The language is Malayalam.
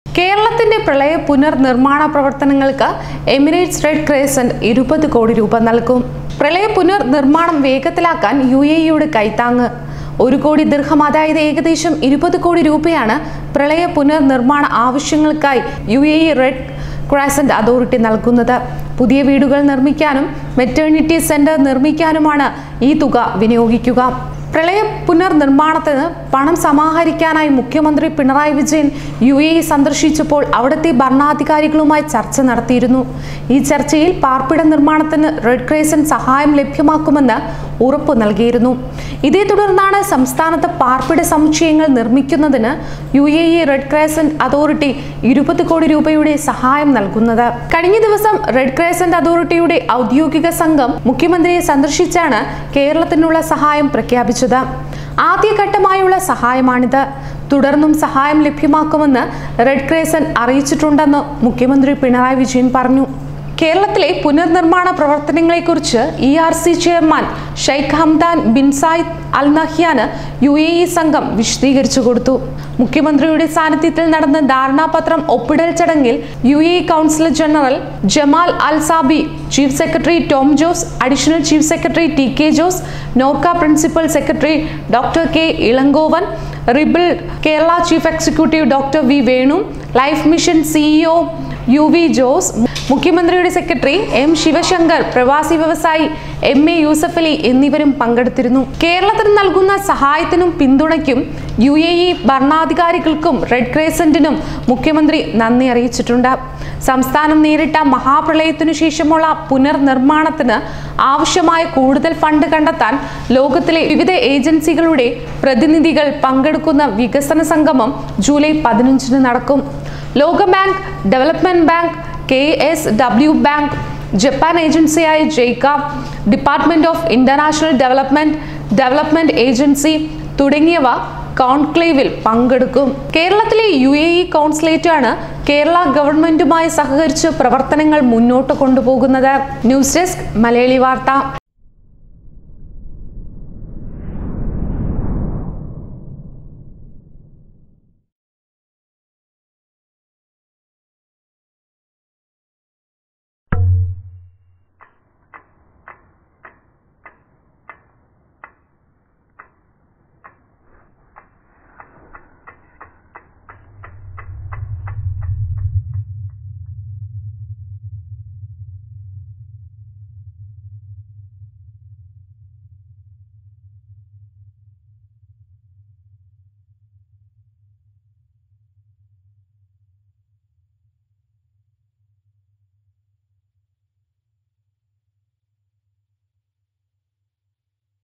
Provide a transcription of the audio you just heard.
കേരളത്തിന്റെ പ്രളയ പുനർനിർമ്മാണ പ്രവർത്തനങ്ങൾക്ക് എമിറേറ്റ്സ് റെഡ് ക്രേസന്റ് ഇരുപത് കോടി രൂപ നൽകും പ്രളയ പുനർനിർമ്മാണം വേഗത്തിലാക്കാൻ യു എ ഇയുടെ കൈത്താങ്ങ് ഒരു കോടി ദീർഘം അതായത് ഏകദേശം ഇരുപത് കോടി രൂപയാണ് പ്രളയ പുനർനിർമ്മാണ ആവശ്യങ്ങൾക്കായി U A E red crescent authority നൽകുന്നത് പുതിയ വീടുകൾ നിർമ്മിക്കാനും മെറ്റേണിറ്റി സെന്റർ നിർമ്മിക്കാനുമാണ് ഈ തുക വിനിയോഗിക്കുക പ്രളയ പുനർനിർമ്മാണത്തിന് പണം സമാഹരിക്കാനായി മുഖ്യമന്ത്രി Pinarayi Vijayan U A E സന്ദർശിച്ചപ്പോൾ അവിടുത്തെ ഭരണാധികാരികളുമായി ചർച്ച നടത്തിയിരുന്നു ഈ ചർച്ചയിൽ പാർപ്പിട നിർമ്മാണത്തിന് റെഡ് ക്രേസന്റ് സഹായം ലഭ്യമാക്കുമെന്ന് ഉറപ്പു നൽകിയിരുന്നു ഇതേ തുടർന്നാണ് സംസ്ഥാനത്ത് പാർപ്പിട സമുച്ചയങ്ങൾ നിർമ്മിക്കുന്നതിന് U A E red crescent authority ഇരുപത് കോടി രൂപയുടെ സഹായം നൽകുന്നത് കഴിഞ്ഞ ദിവസം റെഡ് ക്രേസന്റ് അതോറിറ്റിയുടെ ഔദ്യോഗിക സംഘം മുഖ്യമന്ത്രിയെ സന്ദർശിച്ചാണ് കേരളത്തിനുള്ള സഹായം പ്രഖ്യാപിച്ചത് ആദ്യഘട്ടമായുള്ള സഹായമാണിത് തുടർന്നും സഹായം ലഭ്യമാക്കുമെന്ന് റെഡ് ക്രേസന്റ് അറിയിച്ചിട്ടുണ്ടെന്ന് മുഖ്യമന്ത്രി പിണറായി വിജയൻ പറഞ്ഞു കേരളത്തിലെ പുനർനിർമ്മാണ പ്രവർത്തനങ്ങളെക്കുറിച്ച് E R C chairman Sheikh Hamdan bin Zayed Al നഹ്യാന് യു എ ഇ സംഘം വിശദീകരിച്ചു കൊടുത്തു മുഖ്യമന്ത്രിയുടെ സാന്നിധ്യത്തിൽ നടന്ന ധാരണാപത്രം ഒപ്പിടൽ ചടങ്ങിൽ U A E councillor general Jamal Al Sabi chief secretary Tom Jose additional chief secretary T K Jose Norka principal secretary doctor K Elangovan rebuild Kerala chief executive doctor V Venu life mission CEO U V Jose മുഖ്യമന്ത്രിയുടെ സെക്രട്ടറി എം ശിവശങ്കർ പ്രവാസി വ്യവസായി എം എ യൂസഫ് അലി എന്നിവരും പങ്കെടുത്തിരുന്നു കേരളത്തിന് നൽകുന്ന സഹായത്തിനും പിന്തുണയ്ക്കും യു എ ഇ ഭരണാധികാരികൾക്കും റെഡ് ക്രേസന്റിനും മുഖ്യമന്ത്രി നന്ദി അറിയിച്ചിട്ടുണ്ട് സംസ്ഥാനം നേരിട്ട മഹാപ്രളയത്തിനു ശേഷമുള്ള പുനർനിർമ്മാണത്തിന് ആവശ്യമായ കൂടുതൽ ഫണ്ട് കണ്ടെത്താൻ ലോകത്തിലെ വിവിധ ഏജൻസികളുടെ പ്രതിനിധികൾ പങ്കെടുക്കുന്ന വികസന സംഗമം ജൂലൈ പതിനഞ്ചിന് നടക്കും ലോക bank development bank K S W bank Japan ഏജൻസിയായ JICA department of international development development agency തുടങ്ങിയവ കോൺക്ലേവിൽ പങ്കെടുക്കും കേരളത്തിലെ യു എ ഇ കോൺസുലേറ്റാണ് കേരള ഗവൺമെന്റുമായി സഹകരിച്ച് പ്രവർത്തനങ്ങൾ മുന്നോട്ട് കൊണ്ടുപോകുന്നത് ന്യൂസ് ഡെസ്ക് മലയാളി വാർത്ത